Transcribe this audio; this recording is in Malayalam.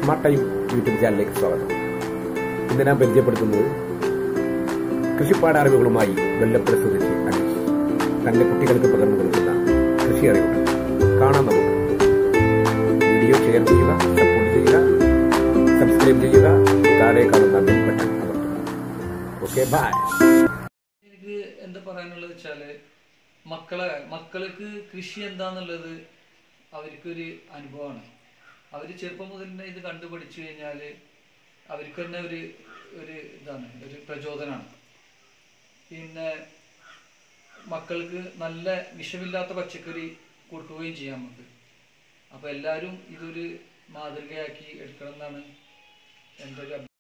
സ്മാർട്ട് ടൈം യൂട്യൂബ് ചാനലിലേക്ക് സ്വാഗതം ഇന്ന് ഞാൻ പരിചയപ്പെടുത്തുന്നത് കൃഷിപ്പാട അറിവുകളുമായി വെള്ളപ്പുഴ സ്വദേശി അനീഷ് തന്റെ കുട്ടികൾക്ക് പകർന്നു കൊടുക്കുന്ന കൃഷി അറിവുകൾ കാണാം നമുക്ക് വീഡിയോ ഷെയർ ചെയ്യുക സപ്പോർട്ട് ചെയ്യുക സബ്സ്ക്രൈബ് ചെയ്യുക താഴെ കാണുന്ന ബെൽ ബട്ടൺ അമർത്തുക ഓക്കെ ബൈ എനിക്ക് എന്താ പറയാനുള്ളത് വെച്ചാല് മക്കളെ മക്കൾക്ക് കൃഷി എന്താന്നുള്ളത് അവർക്കൊരു അനുഭവമാണ് അവർ ചെറുപ്പം മുതൽ തന്നെ ഇത് കണ്ടുപഠിച്ചു കഴിഞ്ഞാൽ അവർക്ക് തന്നെ ഒരു ഒരു ഇതാണ് ഒരു പ്രചോദനമാണ് പിന്നെ മക്കൾക്ക് നല്ല വിഷമില്ലാത്ത പച്ചക്കറി കൊടുക്കുകയും ചെയ്യാം നമുക്ക് അപ്പോൾ എല്ലാവരും ഇതൊരു മാതൃകയാക്കി എടുക്കണം എന്നാണ് എൻ്റെ ഒരു അഭി-